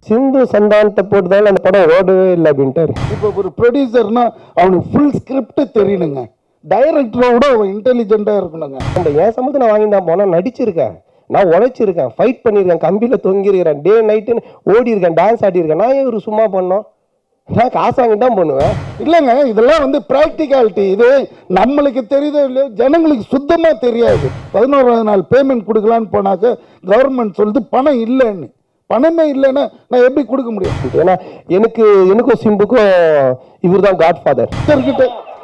சிந்து சந்தானத்தை போட்டுதால அந்த படம் ஓடவே இல்லை அப்படின்ட்டாரு இப்போ ஒரு ப்ரொடியூசர்னா அவனுக்கு ஃபுல் ஸ்கிரிப்ட் தெரியணுங்க டைரக்டரோட அவன் இன்டெலிஜென்ட்டாக இருக்கணுங்க நம்ம என் சம்பளத்தை நான் வாங்கி தான் போனால் நடிச்சிருக்கேன் நான் உழைச்சிருக்கேன் ஃபைட் பண்ணியிருக்கேன் கம்பியில் தொங்கியிருக்கிறேன் டே நைட்டுன்னு ஓடி இருக்கேன் டான்ஸ் ஆடியிருக்கேன் நான் ஏன் ஒரு சும்மா பண்ணோம் நான் காசு வாங்கி தான் பண்ணுவேன் இல்லைங்க இதெல்லாம் வந்து ப்ராக்டிகாலிட்டி இது நம்மளுக்கு தெரியுதோ இல்லையோ ஜனங்களுக்கு சுத்தமாக தெரியாது பதினோராவது நாள் பேமெண்ட் கொடுக்கலான்னு போனாக்க கவர்மெண்ட் சொல்லுது பணம் இல்லைன்னு பணமே இல்லைன்னா நான் எப்படி கொடுக்க முடியும் ஏன்னா எனக்கு எனக்கும் சிம்புக்கும் இவர் தான் காட் ஃபாதர் கிட்ட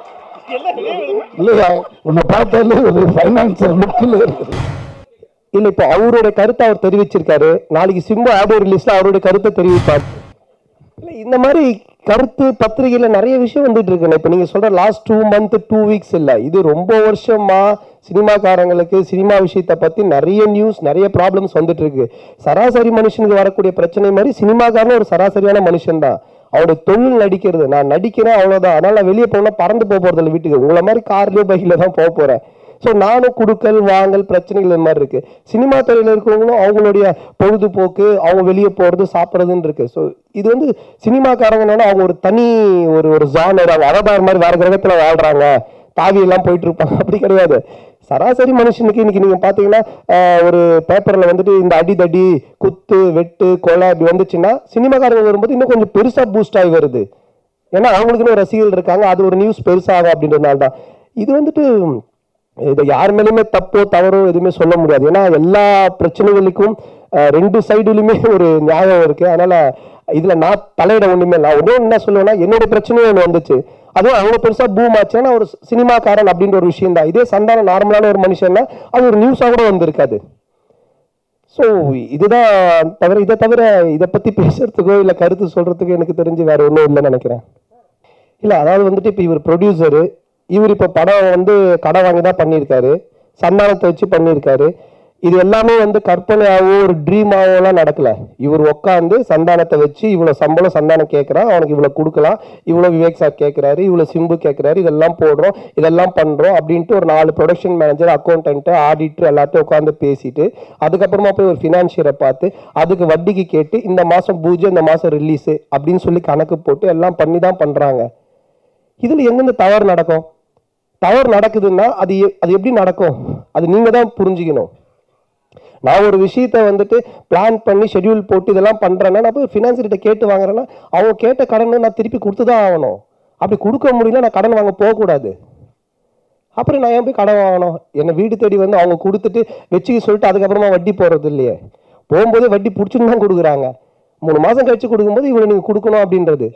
இல்லையா உன்னை பார்த்தாலே ஒரு ஃபைனான்சியல் லுக்கில் இருக்குது இல்லை இப்போ அவருடைய கருத்தை அவர் தெரிவிச்சிருக்காரு நாளைக்கு சிம்பு ஆடியோ ரிலீஸ்ல அவருடைய கருத்தை தெரிவிப்பார் இல்லை இந்த மாதிரி கருத்து பத்திரிகையில நிறைய விஷயம் வந்துட்டு இருக்குண்ணே இப்போ நீங்க சொல்ற last two month two weeks இல்லை இது ரொம்ப வருஷமா சினிமாக்காரங்களுக்கு சினிமா விஷயத்தை பத்தி நிறைய நியூஸ் நிறைய ப்ராப்ளம்ஸ் வந்துட்டு இருக்கு சராசரி மனுஷனுக்கு வரக்கூடிய பிரச்சனை மாதிரி சினிமாக்காரன் ஒரு சராசரியான மனுஷன் தான் அவருடைய தொழில் நடிக்கிறது நான் நடிக்கிறேன் அவ்வளவுதான் அதனால நான் வெளியே போனா பறந்து போக போறது இல்லை வீட்டுக்கு உங்களை மாதிரி கார்லயோ பைக்ல தான் போக போறேன் ஸோ நானும் குடுக்கல் வாங்கல் பிரச்சனைகள் இந்த மாதிரி இருக்கு சினிமா துறையில் இருக்கிறவங்களும் அவங்களுடைய பொழுதுபோக்கு அவங்க வெளியே போறது சாப்பிட்றதுன்னு இருக்கு ஸோ இது வந்து சினிமாக்காரங்கன்னா அவங்க ஒரு தனி ஒரு ஒரு ஜானர் அவங்க அவதார் மாதிரி வேற கிரகத்துல வாழ்றாங்க தாவி எல்லாம் போயிட்டு இருப்பாங்க அப்படி கிடையாது சராசரி மனுஷனுக்கு இன்னைக்கு நீங்க பாத்தீங்கன்னா ஆஹ், ஒரு பேப்பர்ல வந்துட்டு இந்த அடி தடி குத்து வெட்டு கொலை அப்படி வந்துச்சுன்னா சினிமாக்காரங்க வரும்போது இன்னும் கொஞ்சம் பெருசா பூஸ்ட் ஆகி வருது ஏன்னா அவங்களுக்குன்னு ஒரு ரசிகர்கள் இருக்காங்க அது ஒரு நியூஸ் பெருசாகும் அப்படின்றதுனால தான் இது வந்துட்டு இதை யார் மேலேயுமே தப்போ தவறோ எதுவுமே சொல்ல முடியாது ஏன்னா எல்லா பிரச்சனைகளுக்கும் அஹ், ரெண்டு சைடுலையுமே ஒரு நியாயம் இருக்கு அதனால இதுல நான் தலையிட ஒண்ணுமே இல்லை ஒன்றும் என்ன சொல்லுவேன்னா என்னோட பிரச்சனையும் ஒன்று வந்துச்சு அதுவும் அவங்க பெருசா பூம் ஆச்சுன்னா ஒரு சினிமாக்காரன் அப்படின்ற ஒரு விஷயம் தான் இதே சந்தானம் நார்மலான ஒரு மனுஷன்னா அது ஒரு நியூஸா கூட வந்திருக்காது ஸோ இதுதான் தவிர இதை தவிர இதை பத்தி பேசுறதுக்கோ இல்லை கருத்து சொல்றதுக்கோ எனக்கு தெரிஞ்சு வேற ஒன்றும் இல்லைன்னு நினைக்கிறேன் இல்லை அதாவது வந்துட்டு இப்போ இவர் ப்ரொடியூசரு இவர் இப்போ படம் வந்து கடை வாங்கி தான் பண்ணியிருக்காரு சந்தானத்தை வச்சு பண்ணியிருக்காரு இது எல்லாமே வந்து கற்பனையாவோ ஒரு ட்ரீமாவோலாம் நடக்கல இவர் உட்காந்து சந்தானத்தை வச்சு இவ்வளோ சம்பளம் சந்தானம் கேட்குறான் அவனுக்கு இவ்வளோ கொடுக்கலாம் இவ்வளோ விவேக் சார் கேட்குறாரு இவ்வளோ சிம்பு கேட்குறாரு இதெல்லாம் போடுறோம் இதெல்லாம் பண்ணுறோம் அப்படின்ட்டு ஒரு நாலு ப்ரொடக்ஷன் மேனேஜர் அக்கௌண்டன்ட்டு ஆடிட்டர் எல்லாத்தையும் உட்காந்து பேசிட்டு அதுக்கப்புறமா போய் ஒரு ஃபினான்ஷியரை பார்த்து அதுக்கு வட்டிக்கு கேட்டு இந்த மாதம் பூஜை இந்த மாதம் ரிலீஸு அப்படின்னு சொல்லி கணக்கு போட்டு எல்லாம் பண்ணி தான் பண்ணுறாங்க இதில் எங்கெந்த தவறு நடக்கும் தவறு நடக்குதுன்னா அது எ- அது எப்படி நடக்கும் அது நீங்க தான் புரிஞ்சுக்கணும் நான் ஒரு விஷயத்த வந்துட்டு பிளான் பண்ணி ஷெட்யூல் போட்டு இதெல்லாம் பண்றேன்னா நான் போய் ஃபினான்சியர்கிட்ட கேட்டு வாங்குறேன்னா அவங்க கேட்ட கடனை நான் திருப்பி கொடுத்து தான் ஆகணும் அப்படி கொடுக்க முடியல நான் கடன் வாங்க போகக்கூடாது அப்புறம் நான் ஏன் போய் கடன் வாங்கணும் என்னை வீடு தேடி வந்து அவங்க கொடுத்துட்டு வச்சுக்க சொல்லிட்டு அதுக்கப்புறமா வட்டி போடுறது இல்லையே போகும்போதே வட்டி பிடிச்சின்னு தான் கொடுக்குறாங்க மூணு மாதம் கழிச்சு கொடுக்கும்போது இவ்வளோ நீங்கள் கொடுக்கணும் அப்படின்றது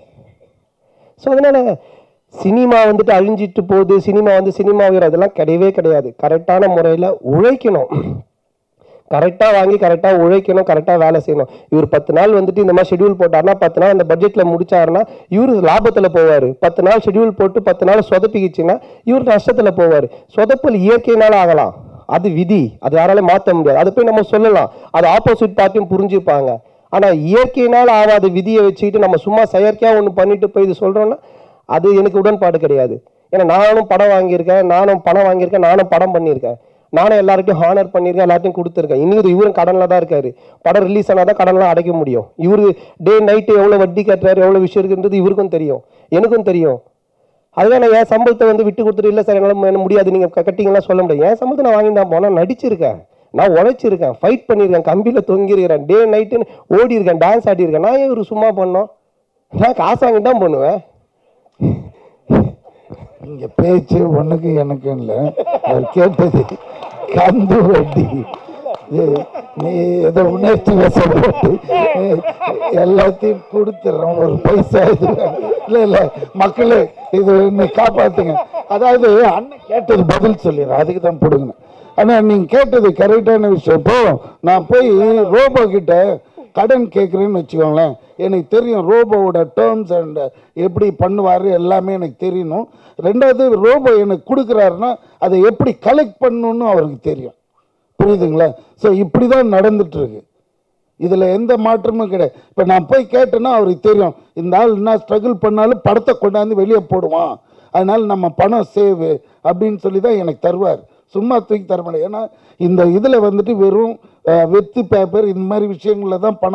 ஸோ அதனால சினிமா வந்துட்டு அழிஞ்சிட்டு போகுது சினிமா வந்து சினிமா உயரம் அதெல்லாம் கிடையவே கிடையாது கரெக்டான முறையில் உழைக்கணும் கரெக்டாக வாங்கி கரெக்டாக உழைக்கணும் கரெக்டாக வேலை செய்யணும் இவர் பத்து நாள் வந்துட்டு இந்த மாதிரி ஷெட்யூல் போட்டாருன்னா பத்து நாள் அந்த பட்ஜெட்டில் முடிச்சாருன்னா இவர் லாபத்தில் போவார் பத்து நாள் ஷெட்யூல் போட்டு பத்து நாள் சொதப்பிக்கிச்சுன்னா இவர் நஷ்டத்தில் போவார் சொதப்பல் இயற்கையினால ஆகலாம் அது விதி அது யாராலும் மாற்ற முடியாது அதை போய் நம்ம சொல்லலாம் அது ஆப்போசிட் பார்ட்டியும் புரிஞ்சுப்பாங்க ஆனால் இயற்கையினால் ஆகாத விதியை வச்சுக்கிட்டு நம்ம சும்மா செயற்கையாக ஒன்று பண்ணிட்டு போய் இது சொல்கிறோன்னா அது எனக்கு உடன்பாடு கிடையாது ஏன்னா நானும் படம் வாங்கியிருக்கேன் நானும் பணம் வாங்கியிருக்கேன் நானும் படம் பண்ணியிருக்கேன் நானும் எல்லார்ட்டையும் ஹானர் பண்ணியிருக்கேன் எல்லார்ட்டையும் கொடுத்துருக்கேன் இன்னும் இவரும் கடனில் தான் இருக்காரு படம் ரிலீஸ் ஆனால் தான் கடன்லாம் அடைக்க முடியும் இவரு டே நைட்டு எவ்வளோ வட்டி கட்டுறாரு எவ்வளோ விஷயம் இருக்குன்றது இவருக்கும் தெரியும் எனக்கும் தெரியும் அதுதான் நான் என் சம்பளத்தை வந்து விட்டு கொடுத்துட்டு இல்லை சார் என்னால் என்ன முடியாது நீங்கள் கட்டிங்கலாம் சொல்ல முடியாது என் சம்பளத்தை நான் வாங்கி தான் போனால் நடிச்சிருக்கேன் நான் உழைச்சிருக்கேன் ஃபைட் பண்ணியிருக்கேன் கம்பியில் தொங்கியிருக்கிறேன் டே நைட்டுன்னு ஓடி இருக்கேன் டான்ஸ் ஆடியிருக்கேன் நான் ஏன் ஒரு சும்மா பண்ணோம் நான் காசு வாங்கி தான் பண்ணுவேன் இங்க பேச்சு ஒண்ணுக்கு எனக்கு இல்லை அவர் கேட்டது கந்து வட்டி இது நீ ஏதோ உணர்ச்சி வசப்பட்டு எல்லாத்தையும் கொடுத்துட்றோம் ஒரு பைசா இது இல்லை இல்லை மக்களே இது என்னை காப்பாத்துங்க அதாவது அண்ணன் கேட்டது பதில் சொல்லிடுறேன் அதுக்கு தான் பிடுங்க ஆனால் நீங்கள் கேட்டது கரெக்டான விஷயம் இப்போ நான் போய் ரோபோ கிட்ட கடன் கேட்குறேன்னு வச்சுக்கோங்களேன் எனக்கு தெரியும் ரோபோவோட டேர்ம்ஸ் அண்ட் எப்படி பண்ணுவார் எல்லாமே எனக்கு தெரியணும் ரெண்டாவது ரோபோ எனக்கு கொடுக்குறாருன்னா அதை எப்படி கலெக்ட் பண்ணணும்னு அவருக்கு தெரியும் புரியுதுங்களா ஸோ இப்படி தான் நடந்துட்டு இருக்கு இதில் எந்த மாற்றமும் கிடையாது இப்போ நான் போய் கேட்டேன்னா அவருக்கு தெரியும் இந்த ஆள் என்ன ஸ்ட்ரகிள் பண்ணாலும் படத்தை கொண்டாந்து வெளியே போடுவான் அதனால நம்ம பணம் சேவ் அப்படின்னு சொல்லி தான் எனக்கு தருவார் சும்மா தூக்கி தர மாட்டேன் ஏன்னா இந்த இதில் வந்துட்டு வெறும் அஹ், வெத்து பேப்பர் இந்த மாதிரி விஷயங்களில் தான் பணம்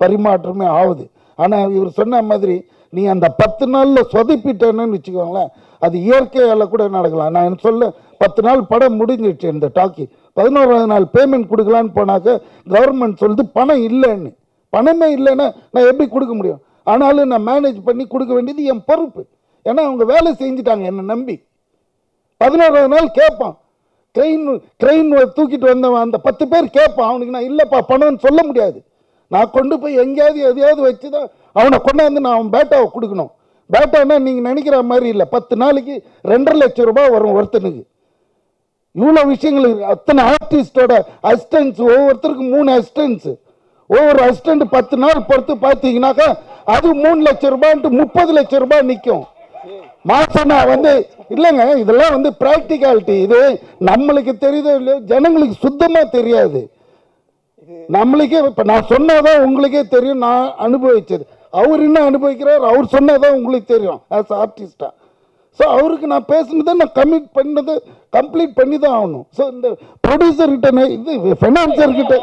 பரிமாற்றமே ஆகுது ஆனால் இவர் சொன்ன மாதிரி நீ அந்த பத்து நாளில் சொதப்பிட்டேன்னு வச்சுக்கோங்களேன் அது இயற்கையால் கூட நடக்கலாம் நான் சொல்ல பத்து நாள் படம் முடிஞ்சிடுச்சு இந்த டாக்கி பதினோராவது நாள் பேமெண்ட் கொடுக்கலான்னு போனாக்க கவர்மெண்ட் சொல்லுது பணம் இல்லைன்னு பணமே இல்லைன்னா நான் எப்படி கொடுக்க முடியும் ஆனாலும் நான் மேனேஜ் பண்ணி கொடுக்க வேண்டியது என் பொறுப்பு ஏன்னா அவங்க வேலை செஞ்சுட்டாங்க என்னை நம்பி பதினோராவது நாள் கேட்பான் ட்ரெயின் ட்ரெயின் தூக்கிட்டு வந்தவன் அந்த பத்து பேர் கேட்பான் அவனுக்கு நான் இல்லைப்பா பணம்னு சொல்ல முடியாது நான் கொண்டு போய் எங்கேயாவது எதையாவது வச்சு தான் அவனை கொண்டாந்து நான் அவன் பேட்டாவை கொடுக்கணும் பேட்டானா நீங்கள் நினைக்கிற மாதிரி இல்லை பத்து நாளைக்கு ரெண்டரை லட்சம் ரூபாய் வரும் ஒருத்தனுக்கு இவ்வளோ விஷயங்கள் இருக்கு அத்தனை ஆர்டிஸ்டோட அசிஸ்டன்ஸ் ஒவ்வொருத்தருக்கும் மூணு அசிஸ்டன்ஸ் ஒவ்வொரு அசிஸ்டன்ட் பத்து நாள் பொறுத்து பார்த்தீங்கன்னாக்கா அது மூணு லட்சம் ரூபான்ட்டு முப்பது லட்சம் ரூபாய் நிற்கும் மாசம் நான் வந்து இல்லைங்க இதெல்லாம் வந்து ப்ராக்டிகாலிட்டி இது நம்மளுக்கு தெரியுதோ இல்லையோ ஜனங்களுக்கு சுத்தமாக தெரியாது நம்மளுக்கே இப்போ நான் சொன்னாதான் உங்களுக்கே தெரியும் நான் அனுபவிச்சது அவர் என்ன அனுபவிக்கிறார் அவர் சொன்னாதான் உங்களுக்கு தெரியும் ஆஸ் ஆர்டிஸ்டா ஸோ அவருக்கு நான் பேசுனதை நான் கமிட் பண்ணதை கம்ப்ளீட் பண்ணி தான் ஆகணும் ஸோ இந்த ப்ரொடியூசர் கிட்ட இது ஃபைனான்சர் கிட்ட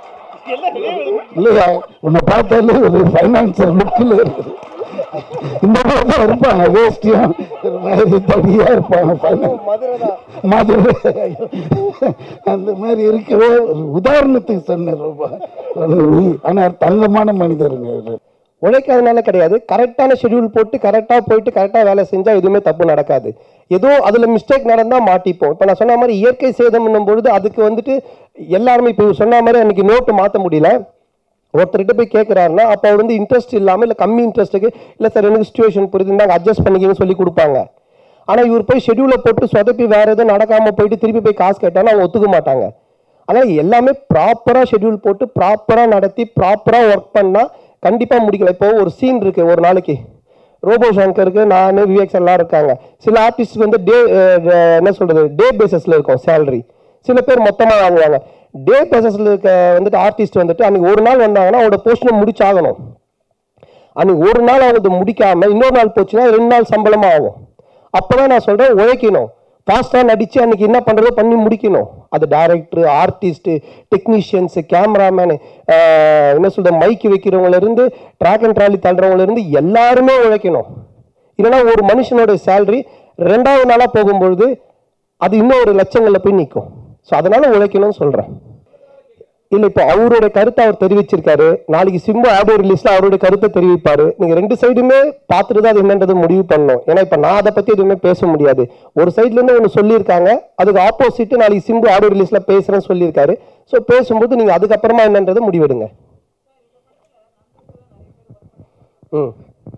இல்லையா உன்னை பார்த்தாலே ஒரு ஃபைனான்சர் லுக்கில் இருக்குது இந்த மாதிரி தான் இருப்பாங்க வேஸ்டியும் ஒரு மாதிரி தடியா இருப்பாங்க finance. மதுரை அந்த மாதிரி இருக்கவே ஒரு உதாரணத்துக்கு சொன்னேன் ரொம்ப ஆனால் தங்கமான மனிதருங்க இவரு. உழைக்காதனால கிடையாது கரெக்டான ஷெட்யூல் போட்டு கரெக்டாக போயிட்டு கரெக்டாக வேலை செஞ்சால் எதுவுமே தப்பு நடக்காது ஏதோ அதில் மிஸ்டேக் நடந்தால் மாட்டிப்போம் இப்போ நான் சொன்ன மாதிரி இயற்கை சேதம்னும் பொழுது அதுக்கு வந்துட்டு எல்லாருமே இப்போ இவர் சொன்ன மாதிரி அன்னைக்கு நோட்டு மாற்ற முடியல ஒருத்தர்கிட்ட போய் கேட்குறாருன்னா அப்போ அவர் வந்து இன்ட்ரெஸ்ட் இல்லாமல் இல்லை கம்மி இன்ட்ரெஸ்ட்டுக்கு இல்லை சார் எனக்கு சுச்சுவேஷன் புரியுது நாங்கள் அட்ஜஸ்ட் பண்ணிக்கன்னு சொல்லி கொடுப்பாங்க ஆனால் இவர் போய் ஷெட்யூலை போட்டு சொதப்பி வேறு எதுவும் நடக்காமல் போயிட்டு திருப்பி போய் காசு கேட்டாலும் அவங்க ஒத்துக்க மாட்டாங்க ஆனால் எல்லாமே ப்ராப்பராக ஷெட்யூல் போட்டு ப்ராப்பராக நடத்தி ப்ராப்பராக ஒர்க் பண்ணால் கண்டிப்பாக முடிக்கல இப்போ ஒரு சீன் இருக்கு ஒரு நாளைக்கு ரோபோ சங்கருக்கு நான் விவேக் எல்லாம் இருக்காங்க சில ஆர்டிஸ்ட் வந்து டே என்ன சொல்றது டே பேசிஸில் இருக்கும் சேலரி சில பேர் மொத்தமாக வாங்குவாங்க டே பேசிஸில் இருக்க வந்துட்டு ஆர்டிஸ்ட் வந்துட்டு அன்னைக்கு ஒரு நாள் வந்தாங்கன்னா அவரோட போர்ஷனை முடிச்சாகணும் அன்னைக்கு ஒரு நாள் அவங்க முடிக்காம இன்னொரு நாள் போச்சுன்னா ரெண்டு நாள் சம்பளமா ஆகும் அப்பதான் நான் சொல்றேன் உழைக்கணும் ஃபாஸ்ட்டாக நடிச்சு அன்னைக்கு என்ன பண்றதோ பண்ணி முடிக்கணும் அது டைரக்டர் ஆர்டிஸ்ட் டெக்னீஷியன்ஸ் கேமராமேனு என்ன சொல்ற மைக் வைக்கிறவங்கள இருந்து ட்ராக் அண்ட் ட்ராலி தள்ளுறவங்கள இருந்து எல்லாருமே உழைக்கணும் இல்லைன்னா ஒரு மனுஷனோட சேலரி ரெண்டாவது நாளாக போகும்பொழுது அது இன்னும் ஒரு லட்சங்களில் போய் நிற்கும் ஸோ அதனால உழைக்கணும்னு சொல்றேன் இல்ல இப்போ அவரோட கருத்தை அவர் தெரிவிச்சிருக்காரு நாளைக்கு சிம்பு ஆடியோ ரிலீஸ்ல அவருடைய கருத்தை தெரிவிப்பாரு நீங்க ரெண்டு சைடுமே பார்த்துட்டு தான் அது என்னன்றது முடிவு பண்ணணும் ஏன்னா இப்ப நான் அதை பத்தி எதுவுமே பேச முடியாது ஒரு சைட்ல இருந்து ஒன்று சொல்லியிருக்காங்க அதுக்கு ஆப்போசிட் நாளைக்கு சிம்பு ஆடியோ ரிலீஸ்ல பேசுறேன்னு சொல்லியிருக்காரு ஸோ பேசும்போது நீங்க அதுக்கப்புறமா என்னன்றதை முடிவெடுங்க ம்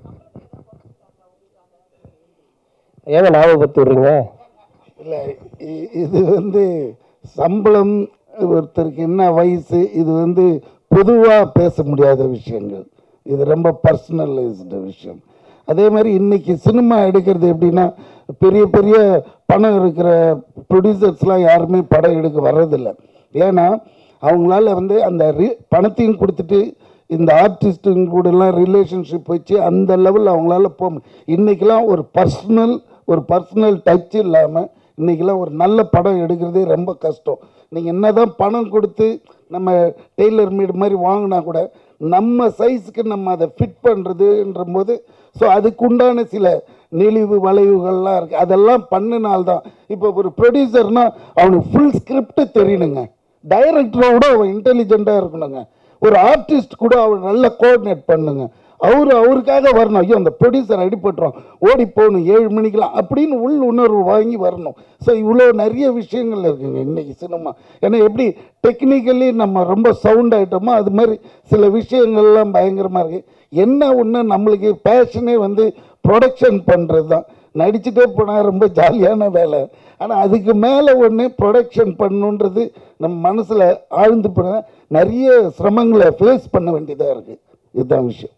ஏங்க ஞாபகப்படுத்தி விடுறீங்க இல்லை இ- இது வந்து சம்பளம் ஒருத்தருக்கு என்ன வயசு இது வந்து பொதுவாக பேச முடியாத விஷயங்கள் இது ரொம்ப பர்சனலைஸ்டு விஷயம் அதே மாதிரி இன்னைக்கு சினிமா எடுக்கிறது எப்படின்னா பெரிய பெரிய பணம் இருக்கிற ப்ரொடியூசர்ஸ்லாம் யாருமே படம் எடுக்க வர்றதில்ல ஏன்னா அவங்களால வந்து அந்த ரி பணத்தையும் கொடுத்துட்டு இந்த ஆர்டிஸ்ட்டுங்க கூடலாம் ரிலேஷன்ஷிப் வச்சு அந்த லெவலில் அவங்களால போக முடியும் இன்றைக்கெலாம் ஒரு பர்சனல் ஒரு பர்சனல் டச் இல்லாமல் இன்றைக்கெல்லாம் ஒரு நல்ல படம் எடுக்கிறதே ரொம்ப கஷ்டம் நீங்கள் என்ன தான் பணம் கொடுத்து நம்ம டெய்லர் மேடு மாதிரி வாங்கினா கூட நம்ம சைஸுக்கு நம்ம அதை ஃபிட் பண்ணுறதுன்ற போது ஸோ அதுக்குண்டான சில நெளிவு வளைவுகள்லாம் இருக்குது அதெல்லாம் பண்ணினால்தான் இப்போ ஒரு ப்ரொடியூசர்னால் அவனுக்கு ஃபுல் ஸ்கிரிப்ட் தெரியணுங்க டைரக்டரோட அவன் இன்டெலிஜென்ட்டாக இருக்கணுங்க ஒரு ஆர்டிஸ்ட் கூட அவர் நல்லா கோஆர்டினேட் பண்ணுங்க அவர் அவருக்காக வரணும் ஐயோ அந்த ப்ரொடியூசர் அடிபட்டுரும் ஓடி போகணும் ஏழு மணிக்கெலாம் அப்படின்னு உள் உணர்வு வாங்கி வரணும் ஸோ இவ்வளோ நிறைய விஷயங்கள் இருக்குங்க இன்னைக்கு சினிமா ஏன்னா எப்படி டெக்னிக்கலி நம்ம ரொம்ப சவுண்ட் ஆகிட்டோமோ அது மாதிரி சில விஷயங்கள்லாம் பயங்கரமாக இருக்குது என்ன ஒன்று நம்மளுக்கு பேஷனே வந்து ப்ரொடக்ஷன் பண்ணுறது தான் நடிச்சுட்டே போனால் ரொம்ப ஜாலியான வேலை ஆனால் அதுக்கு மேலே ஒன்று ப்ரொடக்ஷன் பண்ணணுன்றது நம்ம மனசில் ஆழ்ந்து போன நிறைய சிரமங்களை ஃபேஸ் பண்ண வேண்டியதாக இருக்குது இதுதான் விஷயம்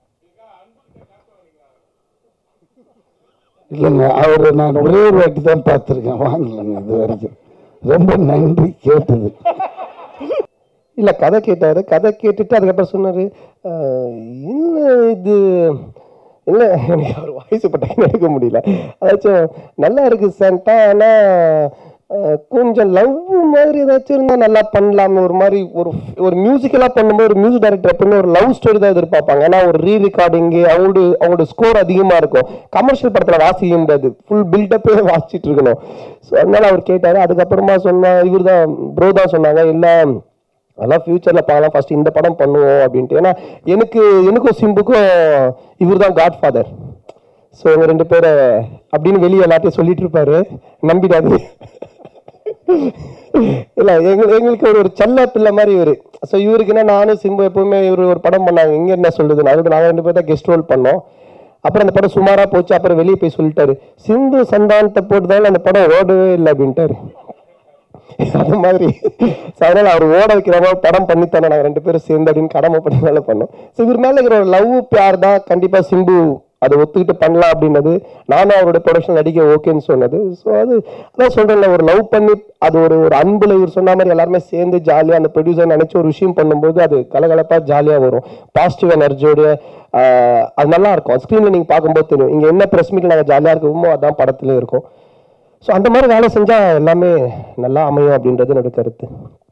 இல்லைங்க அவரை நான் ஒரே ஒரு வாட்டி தான் பார்த்துருக்கேன் வாங்கலைங்க இது வரைக்கும் ரொம்ப நன்றி கேட்டது இல்ல கதை கேட்டாரு கதை கேட்டுட்டு அதுக்கப்புறம் சொன்னாரு "அஹ், என்ன இது இல்ல எனக்கு அவர் வாய்ஸ் இப்போ டக்குன்னு எடுக்க முடியல அதாச்சும் நல்லா இருக்கு சார்ட்டா ஆனா அஹ், கொஞ்சம் லவ் மாதிரி ஏதாச்சும் இருந்தால் நல்லா பண்ணலாமே ஒரு மாதிரி ஒரு ஒரு மியூசிக்கலாக பண்ணும்போது ஒரு மியூசிக் டைரக்டர் எப்பவுமே ஒரு லவ் ஸ்டோரி தான் எதிர்பார்ப்பாங்க ஏன்னா ஒரு ரீ ரெக்கார்டிங்கு அவங்களோட அவங்களோட ஸ்கோர் அதிகமாக இருக்கும் கமர்ஷியல் படத்தில் வாசிக்க முடியாது ஃபுல் பில்டப்பே வாசிச்சுட்டு இருக்கணும் ஸோ அதனால அவர் கேட்டார் அதுக்கப்புறமா சொன்னா இவர் தான் ப்ரோ தான் சொன்னாங்க இல்லை அதெல்லாம் ஃபியூச்சரில் பார்க்கலாம் ஃபர்ஸ்ட் இந்த படம் பண்ணுவோம் அப்படின்ட்டு ஏன்னா எனக்கு எனக்கும் சிம்புக்கும் இவர் தான் காட் ஃபாதர் ஸோ இவங்க ரெண்டு பேரை அப்படின்னு வெளியே எல்லாத்தையும் சொல்லிட்டு இருப்பாரு நம்பிடாதீங்க இல்ல எங்க எங்களுக்கு ஒரு ஒரு செல்ல பிள்ளை மாதிரி இவரு ஸோ இவருக்குன்னா நானும் சிம்பு எப்பவுமே இவர் ஒரு படம் பண்ணாங்க இங்க என்ன சொல்லுது அதோட நாங்கள் ரெண்டு பேர் தான் கெஸ்ட் ரோல் பண்ணோம் அப்புறம் அந்த படம் சுமாரா போச்சு அப்புறம் வெளியே போய் சொல்லிட்டாரு சிந்து சந்தானத்தை போட்டுதால அந்த படம் ஓடவே இல்லை அப்படின்ட்டாரு அது மாதிரி So, அதனால அவர் ஓட வைக்கிற மாதிரி படம் பண்ணித்தானே நாங்கள் ரெண்டு பேரும் சேர்ந்து அப்படின்னு கடமை பண்ணி மேலே பண்ணோம் ஸோ இவர் மேலே இருக்கிற ஒரு லவ் பியார் தான் கண்டிப்பாக சிம்பு அதை ஒத்துக்கிட்டு பண்ணலாம் அப்படின்னது நானும் அவரோட ப்ரொடக்ஷன் நடிக்க ஓகேன்னு சொன்னது ஸோ அது அதான் சொல்கிறேன்ல ஒரு லவ் பண்ணி அது ஒரு ஒரு அன்புல இவர் சொன்ன மாதிரி எல்லாருமே சேர்ந்து ஜாலியாக அந்த ப்ரொடியூசர் நினச்சி ஒரு விஷயம் பண்ணும்போது அது கலகலப்பாக ஜாலியாக வரும் பாசிட்டிவ் எனர்ஜியோட அது நல்லா இருக்கும் ஸ்க்ரீனில் நீங்கள் பார்க்கும்போது தெரியும் இங்கே என்ன ப்ரெஸ் மீட்டில் நாங்கள் ஜாலியாக இருக்கோமோ அதான் படத்துலேயும் இருக்கும் ஸோ அந்த மாதிரி வேலை செஞ்சால் எல்லாமே நல்லா அமையும் அப்படின்றது என்னோட கருத்து